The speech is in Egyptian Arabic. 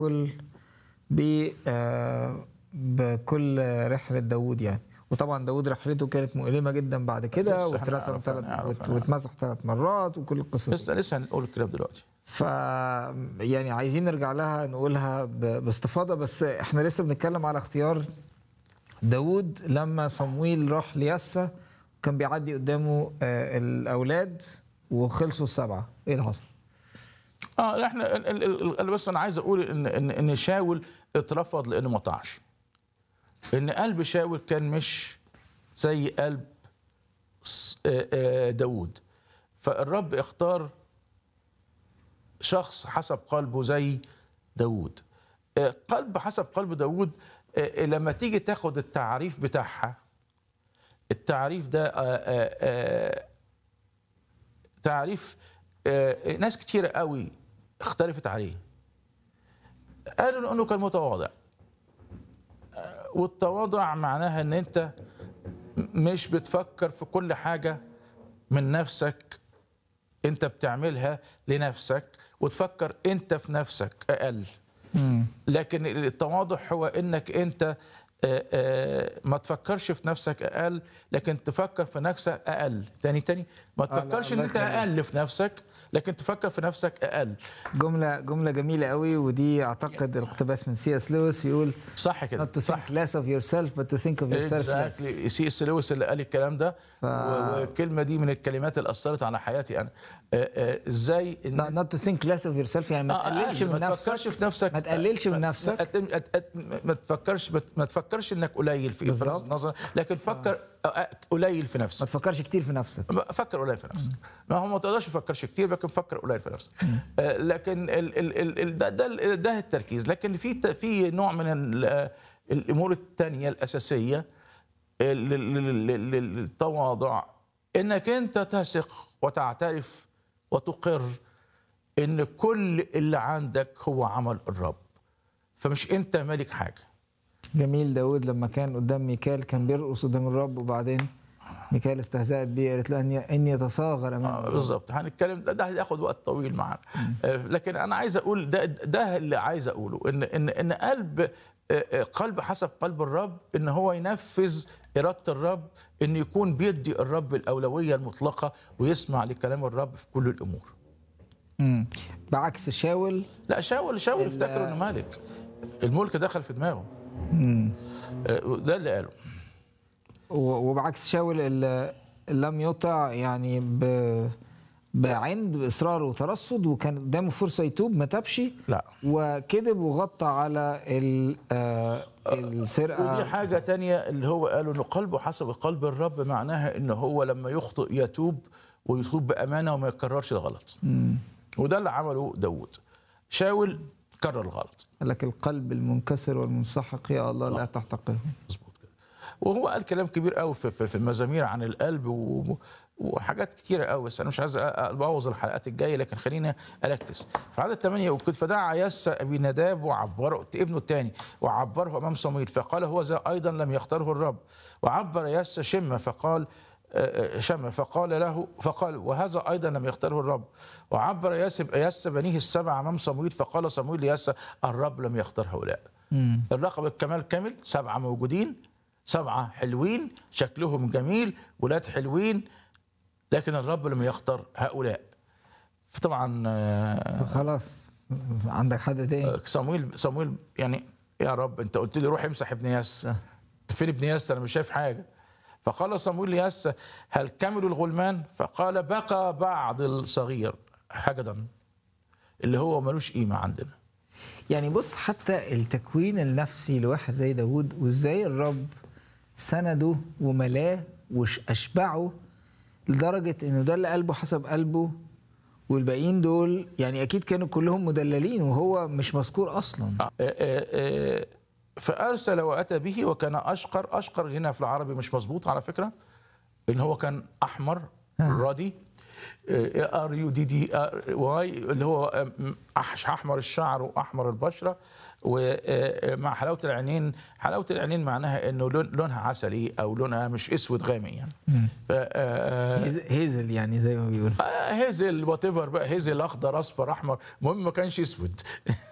كل ب آه، بكل رحلة داوود يعني وطبعا داوود رحلته كانت مؤلمة جدا بعد كده لسه واترسم هنعرف- ثلاث هنعرف- وات- هنعرف. واتمسح ثلاث مرات وكل القصص دي. لسه لسه هنقول الكلام دلوقتي ف يعني عايزين نرجع لها نقولها ب- باستفاضه بس احنا لسه بنتكلم على اختيار داوود لما صمويل راح ليسا كان بيعدي قدامه آه، الاولاد وخلصوا السبعه ايه اللي حصل؟ اه لا، احنا ال- ال- ال- ال- بس انا عايز اقول ان ان ان شاول اترفض لانه ما طاعش ان قلب شاول كان مش زي قلب ص- آه، آه، داوود فالرب اختار شخص حسب قلبه زي داوود آه، قلب حسب قلب داوود آه، لما تيجي تاخد التعريف بتاعها التعريف ده آه، آه، آه، تعريف آه، ناس كتيرة قوي اختلفت عليه قالوا انه كان متواضع آه، والتواضع معناها ان انت مش بتفكر في كل حاجة من نفسك انت بتعملها لنفسك وتفكر انت في نفسك اقل لكن التواضع هو انك انت آه، آه، ما تفكرش في نفسك اقل لكن تفكر في نفسك اقل تاني تاني ما لا، تفكرش ان الله انت يخليك. اقل في نفسك لكن تفكر في نفسك اقل جمله جمله جميله قوي ودي اعتقد الاقتباس من سي اس لويس بيقول صح كده not to صح think less of yourself but to think of yourself less Exactly. سي اس لويس اللي قال الكلام ده ف- و- والكلمه دي من الكلمات اللي اثرت على حياتي انا آه، آه، ازاي إن- not not to think less of yourself يعني ما آه، تقللش أقل. من ما نفسك تفكرش في نفسك ما تقللش من ما- نفسك. ما- ما- ما- ما تفكرش ما تفكرش انك قليل في بالظبط. افراز النظر لكن فكر آه، قليل في ما نفسك تفكرش كتير في نفسك فكر قليل في نفسك ما هو ما تقدرش تفكرش كتير لكن فكر قليل في نفسك آه، لكن ال ال ال ال ده, ده ده التركيز لكن في ت- في نوع من ال- آه، الامور الثانيه الاساسيه ال- ال- ال- ال- ال- التواضع انك انت تثق وتعترف وتقر ان كل اللي عندك هو عمل الرب فمش انت مالك حاجه جميل داود لما كان قدام ميكال كان بيرقص قدام الرب وبعدين ميكال استهزأت بيه قالت له اني اني اتصاغر امام آه، الرب. بالظبط هنتكلم ده, ده هياخد وقت طويل معانا آه، لكن انا عايز اقول ده ده اللي عايز اقوله ان ان ان قلب آه، آه، قلب حسب قلب الرب ان هو ينفذ اراده الرب ان يكون بيدي الرب الاولويه المطلقه ويسمع لكلام الرب في كل الامور مم. بعكس شاول لا شاول شاول ال- افتكر انه مالك الملك دخل في دماغه آه، ده اللي قاله و- وبعكس شاول اللي لم يطع يعني ب بعند باصرار وترصد وكان قدامه فرصه يتوب ما تابش لا وكذب وغطى على ال- آه، ودي السرقه حاجة تانية اللي هو قالوا انه قلبه حسب قلب الرب معناها انه هو لما يخطئ يتوب ويتوب بأمانة وما يكررش الغلط وده اللي عمله داود شاول كرر الغلط قال لك القلب المنكسر والمنسحق يا الله لا تحتقره مظبوط كده وهو قال كلام كبير قوي في, في, في المزامير عن القلب و وحاجات كتيرة قوي بس انا مش عايز أ- ابوظ الحلقات الجايه لكن خلينا اركز في عدد 8 وكنت فدعا يس ابي نداب وعبره ابنه الثاني وعبره امام صمويل فقال هو ذا ايضا لم يختاره الرب وعبر يس شمه فقال آه، آه، شمه فقال له فقال وهذا ايضا لم يختاره الرب وعبر يس يس بنيه السبع امام صمويل فقال صمويل ليس الرب لم يختار هؤلاء الرقم الكمال كامل سبعه موجودين سبعه حلوين شكلهم جميل ولاد حلوين لكن الرب لم يختار هؤلاء فطبعا آه، خلاص عندك حد تاني صمويل صمويل يعني يا رب انت قلت لي روح امسح ابن ياس فين ابن ياس انا مش شايف حاجه فقال صمويل لياس هل كملوا الغلمان فقال بقى بعض الصغير حجدا اللي هو ملوش قيمه عندنا يعني بص حتى التكوين النفسي لواحد زي داود وازاي الرب سنده وملاه واشبعه لدرجة انه ده اللي قلبه حسب قلبه والباقيين دول يعني اكيد كانوا كلهم مدللين وهو مش مذكور اصلا آه، آه، آه، فارسل واتى به وكان اشقر اشقر هنا في العربي مش مظبوط على فكره ان هو كان احمر رادي ار يو دي دي واي اللي هو آه، أحش- احمر الشعر واحمر البشره ومع حلاوه العينين حلاوه العينين معناها انه لون لونها عسلي او لونها مش اسود غامق يعني ف آه، هيز- هيزل يعني زي ما بيقول آه، هيزل وات ايفر بقى هيزل اخضر اصفر احمر المهم ما كانش اسود